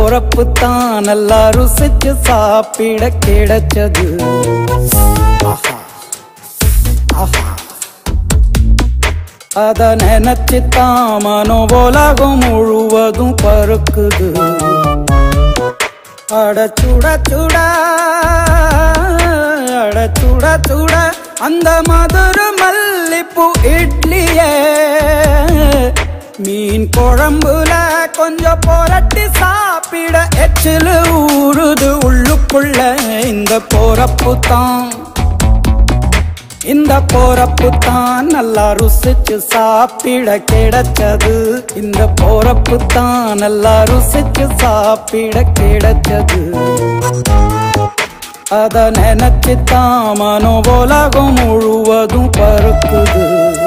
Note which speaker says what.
Speaker 1: போறப்பு தான் நல்லா ருசிச்சு சாப்பிட கிடைச்சது ஆஹா ஆஹா அத நினைச்சு தான் மனோ உலகம் முழுவதும் பருக்குது அட சுட சுட அட சுட சுட அந்த மதுர மல்லிப்பூ இட்லியே மீன் குழம்புல கொஞ்சம் புரட்டி சாப்பிட எச்சிலு ஊறுது உள்ளுக்குள்ள இந்த போறப்பு தான் இந்த போறப்பு தான் நல்லா ருசிச்சு சாப்பிட கிடைச்சது இந்த போறப்பு தான் நல்லா ருசிச்சு சாப்பிட கிடைச்சது அத நினைச்சு தான் மனோ உலகம் முழுவதும் பருக்குது